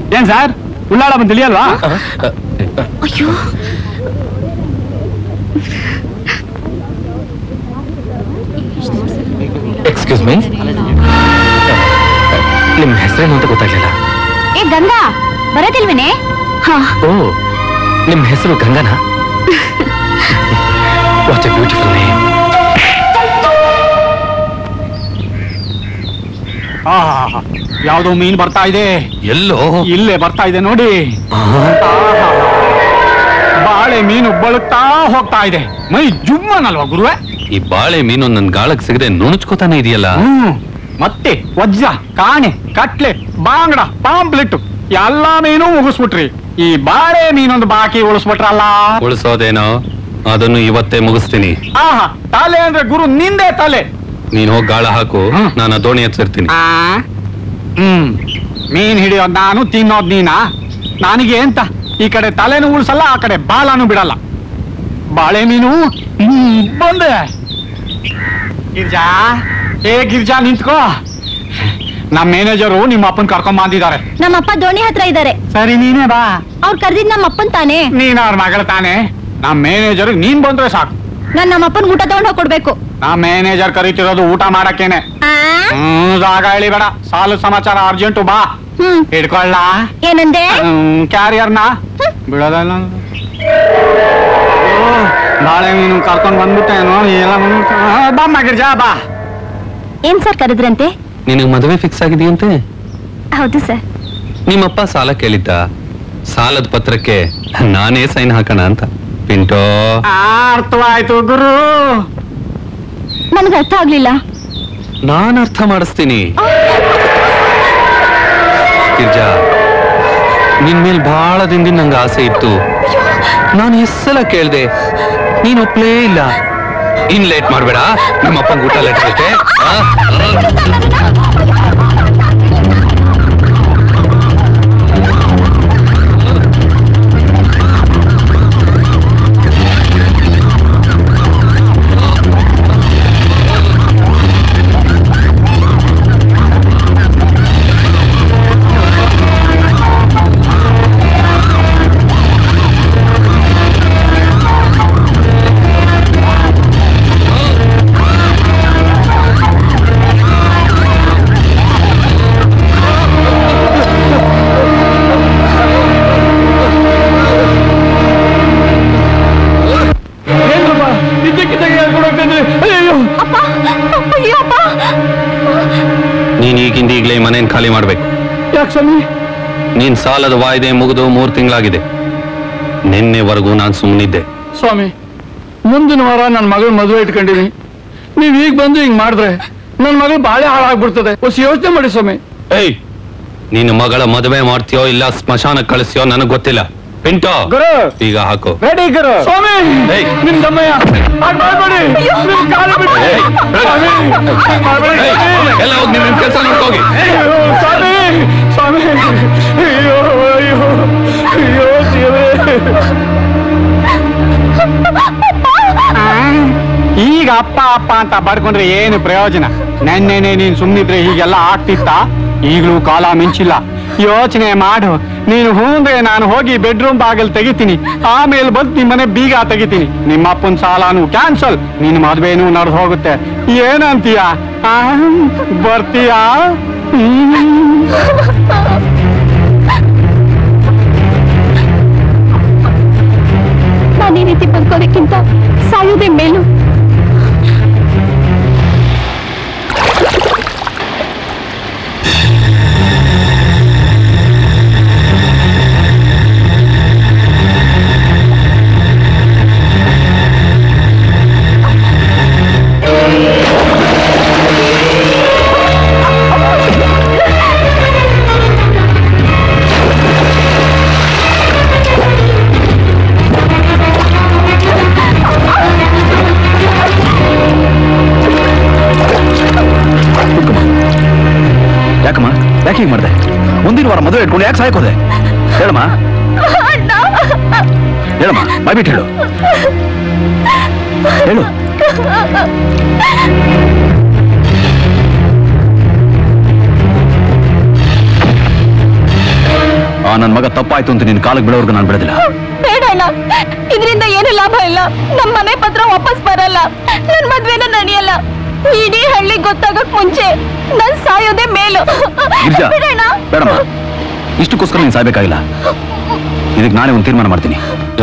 ಏನ್ ಸರ್ ಉಳ್ಳಾಳ ಬಂದು ತಿಳಿಯಲ್ವಾ ಅಯ್ಯೋ ಎಕ್ಸ್ಕ್ಯೂಸ್ ಮೀ ನಿಮ್ ಹೆಸರೇನು ಅಂತ ಗೊತ್ತಾಗ್ಲಿಲ್ಲ ಏ ಗಂಗಾ ಬರೋದಿಲ್ವೇನೆ ಹಾ ಓ ನಿಮ್ ಹೆಸರು Gangana what a beautiful name ಆಹಾ, ಯಾವ್ದೋ ಮೀನ್ ಬರ್ತಾ ಇದೆ ಎಲ್ಲೋ ಇಲ್ಲೇ ಬರ್ತಾ ಇದೆ ನೋಡಿ ಆಹಾ. ಬಾಳೆ ಮೀನು ಬಳುತ್ತಾ ಹೋಗ್ತಾ ಇದೆ ಮೈ ಜುಮ್ಮನಲ್ವಾ ಗುರುವೆ ಈ ಬಾಳೆ ಮೀನು ನನ್ ಗಾಳಕ್ ಸಿಗದೆ ನುಣುಚ್ಕೋತಾನೆ ಇದೆಯಲ್ಲ ಹ್ಮ್ ಮತ್ತೆ ವಜ್ಜ ಕಾಣೆ ಕಟ್ಲೆ ಬಾಂಗಡ ಪಾಂಪ್ಲೆಟ್ ಎಲ್ಲಾ ಮೀನು ಮುಗಿಸ್ಬಿಟ್ರಿ ಈ ಬಾಳೆ ಮೀನೊಂದು ಬಾಕಿ ಉಳಿಸ್ಬಿಟ್ರಲ್ಲ ಉಳಿಸೋದೇನೋ ಅದನ್ನು ಇವತ್ತೇ ಮುಗಿಸ್ತೀನಿ ಆಹಾ ತಲೆ ಅಂದ್ರೆ ಗುರು ನಿಂದೆ ತಲೆ ನೀನ್ ಹೋಗಿ ಗಾಳ ಹಾಕು ನಾನು ಆ ದೋಣಿ ಹಚ್ಚಿರ್ತೀನಿ ಆ ಹ್ಮ್ ಮೀನ್ ಹಿಡಿಯೋದ್ ನಾನು ತಿನ್ನೋದ್ ನೀನಾ ನನಗೆ ಅಂತ ಈ ಕಡೆ ತಲೆನೂ ಉಳಿಸಲ್ಲ ಆ ಕಡೆ ಬಾಲನು ಬಿಡಲ್ಲ ಬಾಳೆ ಮೀನು ಹ್ಮ್, ಬಂದೆ ಗಿರ್ಜಾ ಏ ಗಿರ್ಜಾ ನಿಂತ್ಕೋ ನಮ್ಮ ಮ್ಯಾನೇಜರು ನಿಮ್ಮ ಅಪ್ಪನ್ ಕರ್ಕೊಂಡ್ ಬಂದಿದ್ದಾರೆ ನಮ್ಮಪ್ಪ ದೋಣಿ ಹತ್ರ ಇದ್ದಾರೆ ಸರಿ ನೀನೇ ಬಾ ಅವ್ರು ಕರ್ದಿದ್ ನಮ್ಮ ಅಪ್ಪನ್ ತಾನೇ ನೀನ್ ಅವ್ರ ಮಗಳ ತಾನೆ ನಮ್ಮ ಮ್ಯಾನೇಜರ್ ನೀನ್ ಬಂದ್ರೆ ಸಾಕು ನಾನ್ ನಮ್ಮ ಅಪ್ಪನ್ ಊಟ ತಗೊಂಡ್ ಹೋಗಿ ಕೊಡ್ಬೇಕು ನಮ್ಮ ಮ್ಯಾನೇಜರ್ ಕರೀತಿರೋದು ಊಟ ಮಾಡಕ್ಕೇನೆ ಆ? ಹ್ಮ್ ಜಾಗ ಬೇಡ ಸಾಲು ಸಮಾಚಾರ ಅರ್ಜೆಂಟು ಬಾ ಹ್ಮ್ ಹಿಡ್ಕೊಳ್ಳ ಏನಂದೆ ಕ್ಯಾರಿಯರ್ನ ಬಿಡೋದಲ್ಲ ಓ, ಬಾಳೆ ಮೀನು ಕರ್ಕೊಂಡ್ ಬಂದ್ಬಿಟ್ಟೇನು ಎಲ್ಲ ಬಂದ್ಬಿಟ್ಟು ಆ, ಬಮ್ಮ ಗಿರ್ಜಾ ಬಾ ಏನ್ ಸರ್ ಕರೆದ್ರಂತೆ ನಿನಗ್ ಮದುವೆ ಫಿಕ್ಸ್ ಆಗಿದೆಯಂತೆ ಹೌದು ಸರ್ ನಿಮ್ಮಪ್ಪ ಸಾಲ ಕೇಳಿದ್ದ ಸಾಲದ ಪತ್ರಕ್ಕೆ ನಾನೇ ಸೈನ್ ಹಾಕೋಣ ಅಂತ ಪಿಂಟೋ ಆ, ಅರ್ಥವಾಯ್ತು ಗುರು ನನ್ಗೆ ಅರ್ಥ ಆಗ್ಲಿಲ್ಲ ನಾನ್ ಅರ್ಥ ಮಾಡಿಸ್ತೀನಿ ಗಿರ್ಜಾ ನಿನ್ ಮೇಲ್ ಬಹಳ ದಿನದಿಂದ ನಂಗೆ ಆಸೆ ಇತ್ತು ನಾನು ಎಸ್ಸಲ ಕೇಳ್ದೆ ನೀನ್ ಒಪ್ಲೇ ಇಲ್ಲ ಇನ್ ಲೇಟ್ ಮಾಡ್ಬೇಡ ನಮ್ಮ ಅಪ್ಪಂಗ್ ಊಟ ಲೇಟ್ ಆಗುತ್ತೆ ಆ? ಅಪ್ಪ ಅಯ್ಯೋ ಅಪ್ಪ ನೀನ್ ಈಗಿಂದ ಈಗ್ಲೇ ಈ ಮನೇನ್ ಖಾಲಿ ಮಾಡ್ಬೇಕು ಯಾಕೆ ಸ್ವಾಮಿ ನೀನ್ ಸಾಲದ ವಾಯ್ದೆ ಮುಗಿದು ಮೂರ್ ತಿಂಗಳಾಗಿದೆ ನಿನ್ನೆವರೆಗೂ ನಾನ್ ಸುಮ್ಮನಿದ್ದೆ ಸ್ವಾಮಿ ಮುಂದಿನ ವಾರ ನನ್ನ ಮಗಳ ಮದುವೆ ಇಟ್ಕೊಂಡಿನಿ ನೀವ್ ಈಗ ಬಂದು ಹಿಂಗ್ ಮಾಡಿದ್ರೆ ನನ್ನ ಮಗಳು ಬಾಳೆ ಹಾಳಾಗ್ಬಿಡ್ತದೆ ಹೊಸ ಯೋಚನೆ ಮಾಡಿ ಸ್ವಾಮಿ ಏಯ್ ನಿನ್ನ ಮಗಳ ಮದುವೆ ಮಾಡ್ತೀಯೋ ಇಲ್ಲ ಸ್ಮಶಾನ ಕಳಿಸ್ತೀಯೋ ನನಗ್ ಗೊತ್ತಿಲ್ಲ ಪಿಂಟೋ ಗುರು ಈಗ ಹಾಕು ರೆಡಿ ಗುರು ಸ್ವಾಮಿ ಏಯ್. ನಿಮ್ ತಮ್ಮಯ್ಯ ಹಾಗ್ ಮಾಡ್ಬೇಡಿ ನಿಮ್ ಕಾಲು ಬಿಡಿ. ಏಯ್, ಸ್ವಾಮಿ, ಹಾಗ್ ಮಾಡ್ಬೇಡಿ. ಏಯ್, ಎಲ್ಲ ಹೋಗಿ ನಿಮ್ ಕೆಲಸ ನೋಡ್ಕೋಗಿ ಅಯ್ಯೋ, ಸ್ವಾಮಿ ಸ್ವಾಮಿ ಅಯ್ಯೋ ಅಯ್ಯೋ ಅಯ್ಯೋ ದೇವ್ರೇ. ಈಗ ಅಪ್ಪ ಅಪ್ಪ ಅಂತ ಬಡ್ಕೊಂಡ್ರೆ ಏನು ಪ್ರಯೋಜನ ನೆನ್ನೆನೆ ನೀನ್ ಸುಮ್ನಿದ್ರೆ ಹೀಗೆಲ್ಲ ಆಗ್ತಿತ್ತ ಈಗಲೂ ಕಾಲ ಮಿಂಚಿಲ್ಲ ಯೋಚನೆ ಮಾಡು ನೀನು ಹೂಂದ್ರೆ ನಾನು ಹೋಗಿ ಬೆಡ್ರೂಮ್ ಬಾಗಿಲು ತೆಗಿತೀನಿ ಆಮೇಲೆ ಬಂದು ನಿಮ್ಮನೆ ಬೀಗ ತೆಗಿತೀನಿ ನಿಮ್ಮ ಅಪ್ಪನ ಸಾಲಾನು ಕ್ಯಾನ್ಸಲ್ ನಿನ್ನ ಮದ್ವೆನೂ ನಡೆದು ಹೋಗುತ್ತೆ ಏನಂತೀಯ ಆ, ಬರ್ತೀಯಾ ಹ್ಮ್. ನಾನು ಈ ರೀತಿ ಬದುಕೋದಕ್ಕಿಂತ ಸಾಯೋದೇ ಮೇಲು ಯಾಕಮ್ಮ ಯಾಕೆ ಹೀಗೆ ಮಾಡಿದೆ ಮುಂದಿನ ವಾರ ಮದುವೆ ಇಟ್ಕೊಂಡು ಯಾಕೆ ಸಾಯ್ಕೋದೆ ಹೇಳಮ್ಮ ಹೇಳಮ್ಮ ಬಾಯ್ಬಿಟ್ಟು ಹೇಳು ಹೇಳು ನನ್ನ ಮಗ ತಪ್ಪಾಯ್ತು ಅಂತ ನಿನ್ನ ಕಾಲಕ್ಕೆ ಬಿಡೋರ್ಗು ನಾನು ಬಿಡೋದಿಲ್ಲ ಬೇಡ ಅಣ್ಣ ಇದರಿಂದ ಏನು ಲಾಭ ಇಲ್ಲ ನಮ್ಮ ಮನೆ ಪತ್ರ ವಾಪಸ್ ಬರಲ್ಲ ನನ್ ಮದ್ವೆನ ನಡೆಯಲ್ಲ ಇಡೀ ಹಳ್ಳಿ ಗೊತ್ತಾಗಕ್ ಮುಂಚೆ ನನ್ ಸಾಯೋದೇ ಮೇಲು ಗಿರಿಜಾ ಬಿಡಣ್ಣ ಬೇಡಮ್ಮ ಇಷ್ಟಕ್ಕೋಸ್ಕರ ನೀನು ಸಾಯ್ಬೇಕಾಗಿಲ್ಲ ಇದಕ್ಕೆ ನಾನೇ ಒಂದು ತೀರ್ಮಾನ ಮಾಡ್ತೀನಿ